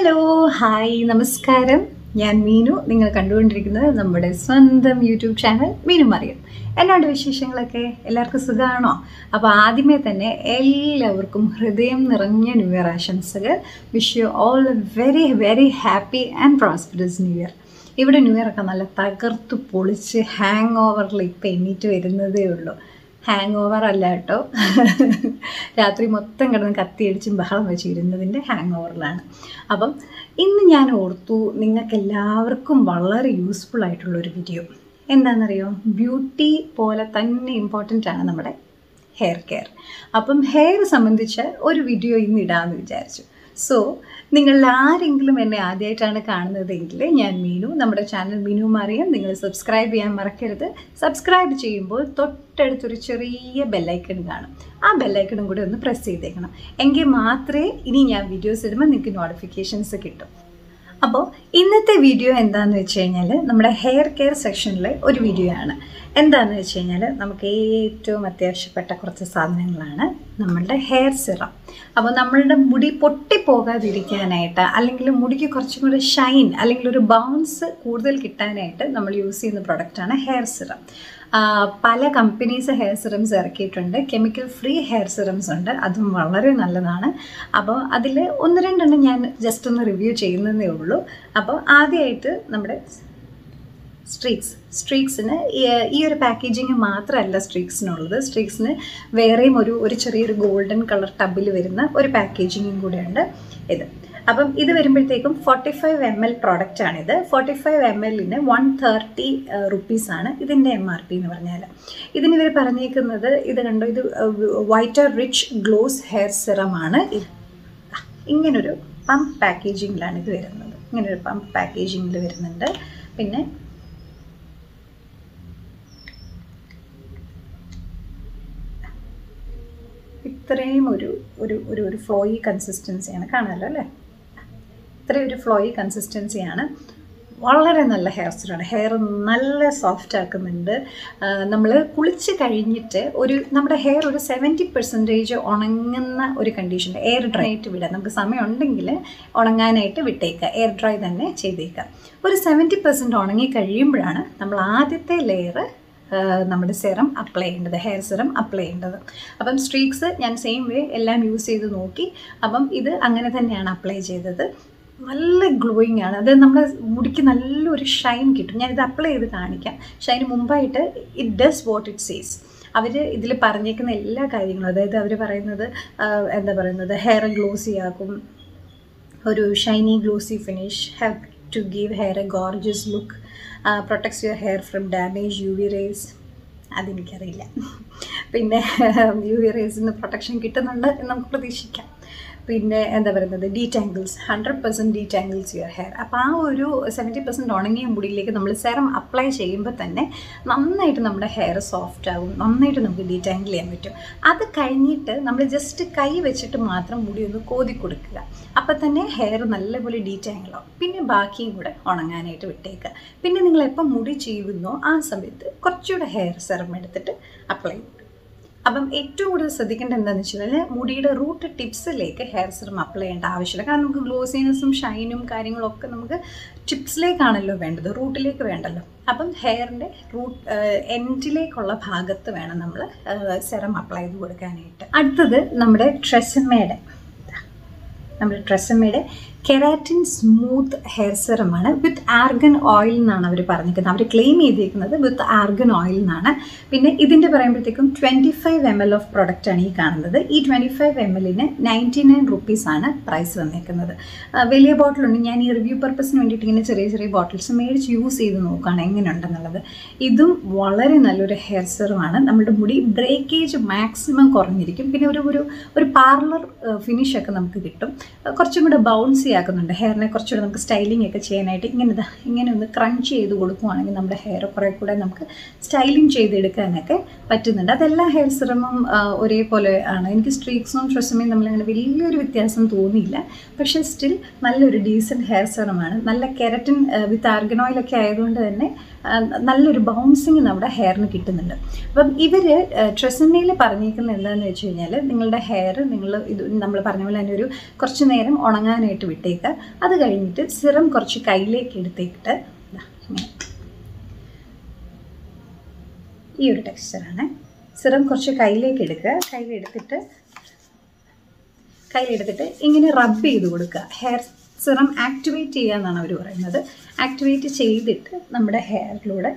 hello hi നമസ്കാരം ഞാൻ മീനു നിങ്ങൾ കണ്ടുകൊണ്ടിരിക്കുന്നത് നമ്മുടെ സ്വന്തം യൂട്യൂബ് ചാനൽ മീനു മറിയം എന്നാണ്ട് വിശേഷങ്ങളൊക്കെ എല്ലാവർക്കും സുഖമാണോ അപ്പോൾ ആദ്യമേ തന്നെ എല്ലാവർക്കും ഹൃദയം നിറഞ്ഞ ന്യൂ ഇയർ ആശംസകൾ wish you all a very very happy and prosperous new year ഇവിടെ ന്യൂ ഇയർ ഒക്കെ നല്ല തകർത്ത് പൊളിച്ച് ഹാങ് ഓവറിൽ ഇപ്പം എണീറ്റ് വരുന്നതേ ഉള്ളൂ ഹാങ് ഓവർ അല്ല കേട്ടോ രാത്രി മൊത്തം കിടന്ന് കത്തിയടിച്ചും ബഹളം വെച്ചിരുന്നതിൻ്റെ ഹാങ് ഓവറിലാണ് അപ്പം ഇന്ന് ഞാൻ ഓർത്തു നിങ്ങൾക്ക് എല്ലാവർക്കും വളരെ യൂസ്ഫുൾ ആയിട്ടുള്ളൊരു വീഡിയോ എന്താണെന്നറിയോ ബ്യൂട്ടി പോലെ തന്നെ ഇമ്പോർട്ടൻ്റ് ആണ് നമ്മുടെ ഹെയർ കെയർ അപ്പം ഹെയർ സംബന്ധിച്ച ഒരു വീഡിയോ ഇന്ന് ഇടാമെന്ന് വിചാരിച്ചു സോ നിങ്ങൾ ആരെങ്കിലും എന്നെ ആദ്യമായിട്ടാണ് കാണുന്നതെങ്കിൽ ഞാൻ മീനു നമ്മുടെ ചാനൽ മീനു മറിയാം നിങ്ങൾ സബ്സ്ക്രൈബ് ചെയ്യാൻ മറക്കരുത് സബ്സ്ക്രൈബ് ചെയ്യുമ്പോൾ തൊട്ടടുത്തൊരു ചെറിയ ബെല്ലൈക്കൺ കാണും ആ ബെല്ലൈക്കണും കൂടി ഒന്ന് പ്രസ് ചെയ്തേക്കണം എങ്കിൽ മാത്രമേ ഇനി ഞാൻ വീഡിയോസ് ഇടുമ്പോൾ നിങ്ങൾക്ക് നോട്ടിഫിക്കേഷൻസ് കിട്ടും അപ്പോൾ ഇന്നത്തെ വീഡിയോ എന്താണെന്ന് വെച്ച് കഴിഞ്ഞാൽ നമ്മുടെ ഹെയർ കെയർ സെക്ഷനിലെ ഒരു വീഡിയോ ആണ് എന്താണെന്ന് വെച്ച് കഴിഞ്ഞാൽ നമുക്ക് ഏറ്റവും അത്യാവശ്യപ്പെട്ട കുറച്ച് സാധനങ്ങളാണ് നമ്മളുടെ ഹെയർ സിറം അപ്പോൾ നമ്മളുടെ മുടി പൊട്ടിപ്പോകാതിരിക്കാനായിട്ട് അല്ലെങ്കിൽ മുടിക്ക് കുറച്ചും കൂടി ഷൈൻ അല്ലെങ്കിൽ ഒരു ബൗൺസ് കൂടുതൽ കിട്ടാനായിട്ട് നമ്മൾ യൂസ് ചെയ്യുന്ന പ്രൊഡക്റ്റാണ് ഹെയർ സിറം പല കമ്പനീസ് ഹെയർ സിറംസ് ഇറക്കിയിട്ടുണ്ട് കെമിക്കൽ ഫ്രീ ഹെയർ സിറംസ് ഉണ്ട് അതും വളരെ നല്ലതാണ് അപ്പോൾ അതിൽ ഒന്ന് രണ്ടെണ്ണം ഞാൻ ജസ്റ്റ് ഒന്ന് റിവ്യൂ ചെയ്യുന്നതേ ഉള്ളൂ അപ്പോൾ ആദ്യമായിട്ട് നമ്മുടെ സ്ട്രീക്സ് സ്ട്രീക്സിന് ഈ ഒരു പാക്കേജിങ് മാത്രമല്ല സ്ട്രീക്സിനുള്ളത് സ്ട്രീക്സിന് വേറെയും ഒരു ഒരു ചെറിയൊരു ഗോൾഡൻ കളർ ടബിൽ വരുന്ന ഒരു പാക്കേജിങ്ങും കൂടെയുണ്ട് ഇത് അപ്പം ഇത് വരുമ്പോഴത്തേക്കും forty five M L product ആണിത് ഫോർട്ടി ഫൈവ് എം എല്ലിന് വൺ തേർട്ടി റുപ്പീസാണ് ഇതിൻ്റെ എം ആർ പി എന്ന് പറഞ്ഞാൽ ഇതിന് ഇവർ പറഞ്ഞേക്കുന്നത് ഇത് കണ്ടോ ഇത് വൈറ്റർ റിച്ച് ഗ്ലോസ് ഹെയർ സിറമാണ് ഇങ്ങനൊരു പമ്പ് പാക്കേജിങ്ങിലാണ് ഇത് വരുന്നത് ഇങ്ങനൊരു പമ്പ് പാക്കേജിങ്ങിൽ വരുന്നുണ്ട് പിന്നെ ഇത്രയും ഒരു ഒരു ഒരു ഒരു ഫ്ലോയി കൺസിസ്റ്റൻസിയാണ് കാണാമല്ലോ അല്ലേ ഇത്രയും ഒരു ഫ്ലോയി കൺസിസ്റ്റൻസിയാണ് വളരെ നല്ല ഹെയർ സിറാണ് ഹെയർ നല്ല സോഫ്റ്റ് ആക്കുന്നുണ്ട് നമ്മൾ കുളിച്ച് കഴിഞ്ഞിട്ട് ഒരു നമ്മുടെ ഹെയർ ഒരു സെവൻറ്റി പെർസെൻറ്റേജ് ഉണങ്ങുന്ന ഒരു കണ്ടീഷൻ എയർ ഡ്രൈ ആയിട്ട് വിടാം നമുക്ക് സമയം ഉണ്ടെങ്കിൽ ഉണങ്ങാനായിട്ട് വിട്ടേക്കുക എയർ ഡ്രൈ തന്നെ ചെയ്തേക്കുക ഒരു സെവൻറ്റി പെർസെൻറ്റ് ഉണങ്ങി കഴിയുമ്പോഴാണ് നമ്മൾ ആദ്യത്തെ ലെയർ നമ്മുടെ സെറം അപ്ലൈ ചെയ്യേണ്ടത് ഹെയർ സെറം അപ്ലൈ ചെയ്യേണ്ടത് അപ്പം സ്ട്രീക്സ് ഞാൻ സെയിം വേ എല്ലാം യൂസ് ചെയ്ത് നോക്കി അപ്പം ഇത് അങ്ങനെ തന്നെയാണ് അപ്ലൈ ചെയ്തത് നല്ല ഗ്ലോയിങ് ആണ് അത് നമ്മുടെ മുടിക്ക് നല്ലൊരു ഷൈൻ കിട്ടും ഞാനിത് അപ്ലൈ ചെയ്ത് കാണിക്കാം ഷൈന് മുമ്പായിട്ട് ഇറ്റ് ഡസ് വാട്ട് ഇറ്റ് സീസ് അവർ ഇതിൽ പറഞ്ഞേക്കുന്ന എല്ലാ കാര്യങ്ങളും അതായത് അവർ പറയുന്നത് എന്താ പറയുന്നത് ഹെയർ ഗ്ലോസി ആക്കും ഒരു shiny glossy finish help to give hair a gorgeous look protects your hair from damage U V rays അതെനിക്കറിയില്ല പിന്നെ യു വി റേസിൽ നിന്ന് പ്രൊട്ടക്ഷൻ കിട്ടുന്നുണ്ട് എന്ന് നമുക്ക് പ്രതീക്ഷിക്കാം പിന്നെ എന്താ പറയുന്നത് detangles hundred percent detangles your hair അപ്പോൾ ആ ഒരു സെവൻറ്റി പെർസെൻറ്റ് ഉണങ്ങിയ മുടിയിലേക്ക് നമ്മൾ സെറം അപ്ലൈ ചെയ്യുമ്പോൾ തന്നെ നന്നായിട്ട് നമ്മുടെ ഹെയർ സോഫ്റ്റ് ആകും നന്നായിട്ട് നമുക്ക് ഡീറ്റാങ്കിൾ ചെയ്യാൻ പറ്റും അത് കഴിഞ്ഞിട്ട് നമ്മൾ ജസ്റ്റ് കൈ വെച്ചിട്ട് മാത്രം മുടി ഒന്ന് കോതി കൊടുക്കുക അപ്പോൾ തന്നെ ഹെയർ നല്ലപോലെ ഡീറ്റാങ്കിൾ ആവും പിന്നെ ബാക്കിയും കൂടെ ഉണങ്ങാനായിട്ട് വിട്ടേക്കുക പിന്നെ നിങ്ങൾ എപ്പം മുടി ചെയ്യുന്നോ ആ സമയത്ത് കുറച്ചുകൂടെ ഹെയർ സെറം എടുത്തിട്ട് അപ്ലൈ ചെയ്യും അപ്പം ഏറ്റവും കൂടുതൽ ശ്രദ്ധിക്കേണ്ടത് എന്താണെന്ന് വെച്ച് കഴിഞ്ഞാൽ മുടിയുടെ റൂട്ട് ടിപ്സിലേക്ക് ഹെയർ സിറം അപ്ലൈ ചെയ്യേണ്ട ആവശ്യമില്ല കാരണം നമുക്ക് ഗ്ലോസിനെസ്സും ഷൈനും കാര്യങ്ങളും ഒക്കെ നമുക്ക് ടിപ്സിലേക്കാണല്ലോ വേണ്ടത് റൂട്ടിലേക്ക് വേണ്ടല്ലോ അപ്പം ഹെയറിൻ്റെ റൂട്ട് എൻഡിലേക്കുള്ള ഭാഗത്ത് വേണം നമ്മൾ സെറം അപ്ലൈ ചെയ്ത് കൊടുക്കാനായിട്ട് അടുത്തത് നമ്മുടെ ട്രെസമ്മയുടെ നമ്മുടെ ട്രെസമ്മയുടെ കെരാറ്റിൻ സ്മൂത്ത് ഹെയർ സെറമാണ് വിത്ത് ആർഗൻ ഓയിൽ എന്നാണ് അവർ പറഞ്ഞിരിക്കുന്നത് അവർ ക്ലെയിം ചെയ്തിരിക്കുന്നത് വിത്ത് ആർഗൻ ഓയിൽ എന്നാണ് പിന്നെ ഇതിൻ്റെ പറയുമ്പോഴത്തേക്കും twenty five M L of പ്രൊഡക്റ്റാണ് ഈ കാണുന്നത് ഈ ട്വൻറ്റി ഫൈവ് എം എല്ലിന് നയൻറ്റി നയൻ റുപ്പീസാണ് പ്രൈസ് വന്നിരിക്കുന്നത് വലിയ ബോട്ടിലുണ്ട് ഞാൻ ഈ റിവ്യൂ പർപ്പസിന് വേണ്ടിയിട്ട് ഇങ്ങനെ ചെറിയ ചെറിയ ബോട്ടിൽസ് മേടിച്ച് യൂസ് ചെയ്ത് നോക്കുകയാണ് എങ്ങനെയുണ്ടെന്നുള്ളത് ഇതും വളരെ നല്ലൊരു ഹെയർ സെറമാണ് നമ്മുടെ മുടി ബ്രേക്കേജ് മാക്സിമം കുറഞ്ഞിരിക്കും പിന്നെ ഒരു ഒരു ഒരു പാർലർ ഫിനിഷൊക്കെ നമുക്ക് കിട്ടും കുറച്ചും കൂടെ ബൗൺസി ആക്കുന്നുണ്ട് ഹെയറിനെ കുറച്ചുകൂടെ നമുക്ക് സ്റ്റൈലിംഗ് ഒക്കെ ചെയ്യാനായിട്ട് ഇങ്ങനെ ഇങ്ങനെ ഒന്ന് ക്രഞ്ച് ചെയ്ത് കൊടുക്കുവാണെങ്കിൽ നമ്മുടെ ഹെയർ കുറേ കൂടെ നമുക്ക് സ്റ്റൈലിംഗ് ചെയ്തെടുക്കാനൊക്കെ പറ്റുന്നുണ്ട് അതെല്ലാ ഹെയർ സിറമും ഒരേപോലെ ആണ് എനിക്ക് സ്ട്രീക്സും ട്രെസമയും തമ്മിലങ്ങനെ വലിയൊരു വ്യത്യാസം തോന്നിയില്ല പക്ഷേ സ്റ്റിൽ നല്ലൊരു ഡീസൻറ്റ് ഹെയർ സിറമാണ് നല്ല കെരറ്റിൻ വിത്ത് ആർഗനോയിലൊക്കെ ആയതുകൊണ്ട് തന്നെ നല്ലൊരു ബൗൺസിങ് നമ്മുടെ ഹെയറിന് കിട്ടുന്നുണ്ട് അപ്പം ഇവർ ട്രെസമയിൽ പറഞ്ഞിരിക്കുന്നത് എന്താണെന്ന് വെച്ച് കഴിഞ്ഞാൽ നിങ്ങളുടെ ഹെയർ നിങ്ങൾ ഇത് നമ്മൾ പറഞ്ഞ പോലെ തന്നെ ഒരു കുറച്ച് നേരം ഉണങ്ങാനായിട്ട് വിട്ടു വിട്ടേക്കുക അത് കഴിഞ്ഞിട്ട് സിറം കുറച്ച് കയ്യിലേക്ക് എടുത്തേക്കിട്ട് ദാ ഇങ്ങനെ ഈ ഒരു ടെക്സ്ചറാണ് സിറം കുറച്ച് കയ്യിലേക്ക് എടുക്കുക കയ്യിലെടുത്തിട്ട് കയ്യിലെടുത്തിട്ട് ഇങ്ങനെ റബ്ബ് ചെയ്ത് കൊടുക്കുക ഹെയർ സിറം ആക്ടിവേറ്റ് ചെയ്യുക എന്നാണ് അവർ പറയുന്നത് ആക്ടിവേറ്റ് ചെയ്തിട്ട് നമ്മുടെ ഹെയറിലൂടെ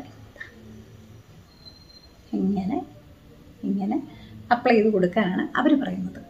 ഇങ്ങനെ ഇങ്ങനെ അപ്ലൈ ചെയ്ത് കൊടുക്കാനാണ് അവർ പറയുന്നത്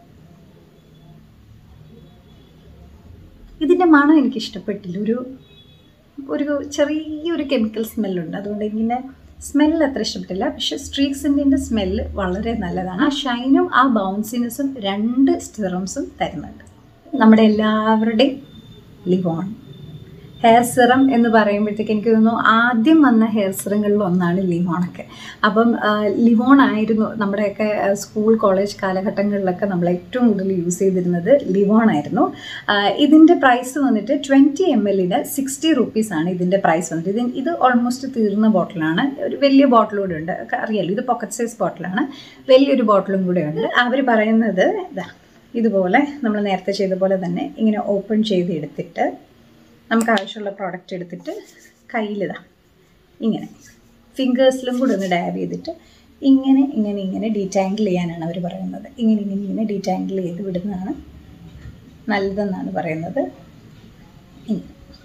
ഇതിൻ്റെ മണം എനിക്ക് ഇഷ്ടപ്പെട്ടില്ല ഒരു ഒരു ചെറിയൊരു കെമിക്കൽ സ്മെല്ലുണ്ട് അതുകൊണ്ട് ഇങ്ങനെ സ്മെല്ല് അത്ര ഇഷ്ടപ്പെട്ടില്ല പക്ഷെ സ്ട്രീക്സിൻ്റെ സ്മെല്ല് വളരെ നല്ലതാണ് ആ ഷൈനും ആ ബൗൺസിനെസ്സും രണ്ട് സിറംസും തരുന്നുണ്ട് നമ്മുടെ എല്ലാവരുടെയും ലിവോൺ ഹെയർ സിറം എന്ന് പറയുമ്പോഴത്തേക്ക് എനിക്ക് തോന്നുന്നു ആദ്യം വന്ന ഹെയർ സിറങ്ങളിൽ ഒന്നാണ് ലിവോണൊക്കെ അപ്പം ലിവോൺ ആയിരുന്നു നമ്മുടെയൊക്കെ സ്കൂൾ കോളേജ് കാലഘട്ടങ്ങളിലൊക്കെ നമ്മൾ ഏറ്റവും കൂടുതൽ യൂസ് ചെയ്തിരുന്നത് ലിവോൺ ആയിരുന്നു ഇതിൻ്റെ പ്രൈസ് വന്നിട്ട് ട്വൻറ്റി എം എല്ലിന് സിക്സ്റ്റി റുപ്പീസാണ് ഇതിൻ്റെ പ്രൈസ് വന്നിട്ട് ഇത് ഇത് ഓൾമോസ്റ്റ് തീർന്ന ബോട്ടിലാണ് ഒരു വലിയ ബോട്ടിൽ കൂടെ ഉണ്ട് അറിയാലോ ഇത് പോക്കറ്റ് സൈസ് ബോട്ടിലാണ് വലിയൊരു ബോട്ടിലും കൂടെ ഉണ്ട് അവർ പറയുന്നത് ഇതാ ഇതുപോലെ നമ്മൾ നേരത്തെ ചെയ്ത പോലെ തന്നെ ഇങ്ങനെ ഓപ്പൺ ചെയ്ത് എടുത്തിട്ട് നമുക്ക് ആവശ്യമുള്ള പ്രോഡക്റ്റ് എടുത്തിട്ട് കയ്യിലിതാ ഇങ്ങനെ ഫിംഗേഴ്സിലും കൂടെ ഒന്ന് ഡാബ് ചെയ്തിട്ട് ഇങ്ങനെ ഇങ്ങനെ ഇങ്ങനെ ഡീറ്റാങ്കിൾ ചെയ്യാനാണ് അവർ പറയുന്നത് ഇങ്ങനെ ഇങ്ങനെ ഇങ്ങനെ ഡീറ്റാങ്കിൾ ചെയ്ത് വിടുന്നതാണ് നല്ലതെന്നാണ് പറയുന്നത് ഇങ്ങനെ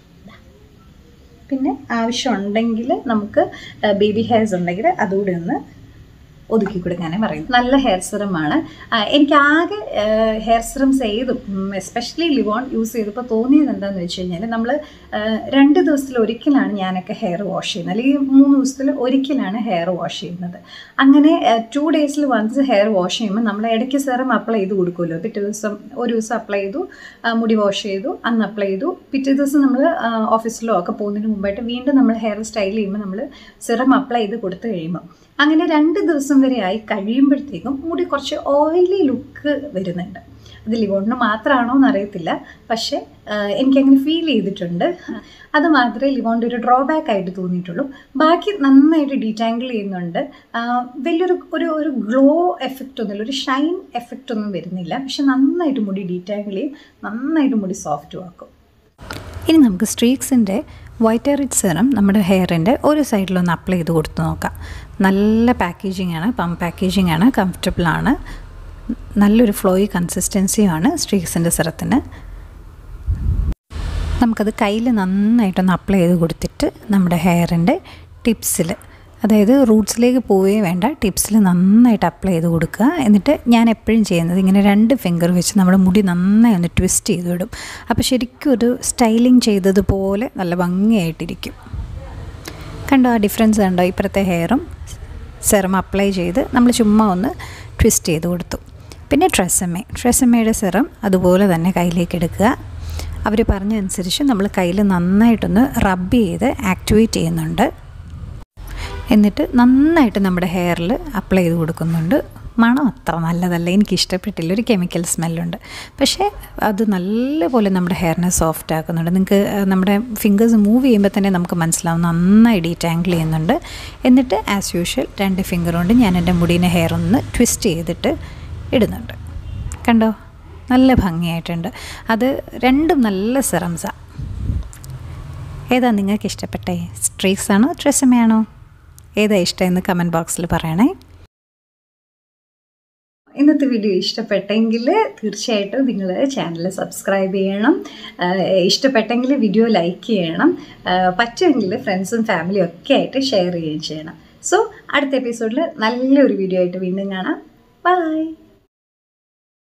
പിന്നെ ആവശ്യമുണ്ടെങ്കിൽ നമുക്ക് ബേബി ഹെയർസ് ഉണ്ടെങ്കിൽ അതുകൂടി ഒന്ന് ഒതുക്കി കൊടുക്കാനേ പറയും നല്ല ഹെയർ സിറമാണ് എനിക്ക് ആകെ ഹെയർ സിറംസ് ചെയ്തും എസ്പെഷ്യലി ലിവോൺ യൂസ് ചെയ്തപ്പോൾ തോന്നിയത് എന്താണെന്ന് വെച്ച് കഴിഞ്ഞാൽ നമ്മൾ രണ്ട് ദിവസത്തിൽ ഒരിക്കലാണ് ഞാനൊക്കെ ഹെയർ വാഷ് ചെയ്യുന്നത് അല്ലെങ്കിൽ മൂന്ന് ദിവസത്തിൽ ഒരിക്കലാണ് ഹെയർ വാഷ് ചെയ്യുന്നത് അങ്ങനെ ടു ഡേയ്സിൽ വൺസ് ഹെയർ വാഷ് ചെയ്യുമ്പോൾ നമ്മൾ ഇടയ്ക്ക് സിറം അപ്ലൈ ചെയ്ത് കൊടുക്കുമല്ലോ പിറ്റേ ദിവസം ഒരു ദിവസം അപ്ലൈ ചെയ്തു മുടി വാഷ് ചെയ്തു അന്ന് അപ്ലൈ ചെയ്തു പിറ്റേ ദിവസം നമ്മൾ ഓഫീസിലോ ഒക്കെ പോകുന്നതിന് മുമ്പായിട്ട് വീണ്ടും നമ്മൾ ഹെയർ സ്റ്റൈൽ ചെയ്യുമ്പോൾ നമ്മൾ സിറം അപ്ലൈ ചെയ്ത് കൊടുത്തു കഴിയുമ്പോൾ അങ്ങനെ രണ്ട് ദിവസം വരെ ആയി കഴിയുമ്പോഴത്തേക്കും മുടി കുറച്ച് ഓയിലി ലുക്ക് വരുന്നുണ്ട് അത് ലിവോണിന് മാത്രമാണോ എന്നറിയത്തില്ല പക്ഷേ എനിക്കങ്ങനെ ഫീൽ ചെയ്തിട്ടുണ്ട് അത് മാത്രമേ ലിവോണിൻ്റെ ഒരു ഡ്രോബാക്ക് ആയിട്ട് തോന്നിയിട്ടുള്ളൂ ബാക്കി നന്നായിട്ട് ഡീറ്റാങ്കിൾ ചെയ്യുന്നുണ്ട് വലിയൊരു ഒരു ഒരു ഗ്ലോ എഫക്റ്റ് ഒന്നുമില്ല ഒരു ഷൈൻ എഫക്റ്റ് ഒന്നും വരുന്നില്ല പക്ഷെ നന്നായിട്ട് മുടി ഡീറ്റാങ്കിൾ ചെയ്യും നന്നായിട്ട് മുടി സോഫ്റ്റും ആക്കും ഇനി നമുക്ക് സ്ട്രീക്സിൻ്റെ വൈറ്ററിറ്റ് സെറം നമ്മുടെ ഹെയറിൻ്റെ ഒരു സൈഡിലൊന്ന് അപ്ലൈ ചെയ്ത് കൊടുത്ത് നോക്കാം നല്ല പാക്കേജിംഗ് ആണ് പമ്പ് പാക്കേജിംഗ് ആണ് കംഫർട്ടബിൾ ആണ് നല്ലൊരു ഫ്ലോയി കൺസിസ്റ്റൻസിയുമാണ് സ്ട്രീക്സിൻ്റെ സെറത്തിന് നമുക്കത് കയ്യിൽ നന്നായിട്ടൊന്ന് അപ്ലൈ ചെയ്ത് കൊടുത്തിട്ട് നമ്മുടെ ഹെയറിൻ്റെ ടിപ്സിൽ അതായത് റൂട്ട്സിലേക്ക് പോവുകയും വേണ്ട ടിപ്സിൽ നന്നായിട്ട് അപ്ലൈ ചെയ്ത് കൊടുക്കുക എന്നിട്ട് ഞാൻ എപ്പോഴും ചെയ്യുന്നത് ഇങ്ങനെ രണ്ട് ഫിംഗർ വെച്ച് നമ്മുടെ മുടി നന്നായി ഒന്ന് ട്വിസ്റ്റ് ചെയ്ത് വിടും അപ്പോൾ ശരിക്കും ഒരു സ്റ്റൈലിംഗ് ചെയ്തതുപോലെ നല്ല ഭംഗിയായിട്ടിരിക്കും കണ്ടോ ആ ഡിഫറൻസ് കണ്ടോ ഇപ്പോഴത്തെ ഹെയറും സെറം അപ്ലൈ ചെയ്ത് നമ്മൾ ചുമ്മാ ഒന്ന് ട്വിസ്റ്റ് ചെയ്ത് കൊടുത്തു പിന്നെ ട്രെസമ്മ ട്രെസമ്മയുടെ സെറം അതുപോലെ തന്നെ കയ്യിലേക്ക് എടുക്കുക അവർ പറഞ്ഞതനുസരിച്ച് നമ്മൾ കയ്യിൽ നന്നായിട്ടൊന്ന് റബ്ബ് ചെയ്ത് ആക്ടിവേറ്റ് ചെയ്യുന്നുണ്ട് എന്നിട്ട് നന്നായിട്ട് നമ്മുടെ ഹെയറിൽ അപ്ലൈ ചെയ്ത് കൊടുക്കുന്നുണ്ട് മണം അത്ര നല്ലതല്ല എനിക്ക് ഇഷ്ടപ്പെട്ടില്ല ഒരു കെമിക്കൽ സ്മെല്ലുണ്ട് പക്ഷേ അത് നല്ലപോലെ നമ്മുടെ ഹെയറിനെ സോഫ്റ്റ് ആക്കുന്നുണ്ട് നിങ്ങൾക്ക് നമ്മുടെ ഫിംഗേഴ്സ് മൂവ് ചെയ്യുമ്പോൾ തന്നെ നമുക്ക് മനസ്സിലാവും നന്നായി ഡീറ്റാങ്കിൾ ചെയ്യുന്നുണ്ട് എന്നിട്ട് ആസ് യൂഷ്വൽ രണ്ട് ഫിംഗർ കൊണ്ട് ഞാൻ എൻ്റെ മുടീനെ ഹെയർ ഒന്ന് ട്വിസ്റ്റ് ചെയ്തിട്ട് ഇടുന്നുണ്ട് കണ്ടോ നല്ല ഭംഗിയായിട്ടുണ്ട് അത് രണ്ടും നല്ല സിറംസാണ് ഏതാ നിങ്ങൾക്ക് ഇഷ്ടപ്പെട്ടേ സ്ട്രീക്സ് ആണോ ട്രെസമയാണോ ഏതാ ഇഷ്ടമെന്ന് കമൻറ്റ് ബോക്സിൽ പറയണേ ഇന്നത്തെ വീഡിയോ ഇഷ്ടപ്പെട്ടെങ്കിൽ തീർച്ചയായിട്ടും നിങ്ങൾ ചാനൽ സബ്സ്ക്രൈബ് ചെയ്യണം ഇഷ്ടപ്പെട്ടെങ്കിൽ വീഡിയോ ലൈക്ക് ചെയ്യണം പറ്റുമെങ്കിൽ ഫ്രണ്ട്സും ഫാമിലിയും ഒക്കെ ആയിട്ട് ഷെയർ ചെയ്യുകയും ചെയ്യണം സോ അടുത്ത എപ്പിസോഡിൽ നല്ലൊരു വീഡിയോ ആയിട്ട് വീണ്ടും കാണാം ബൈ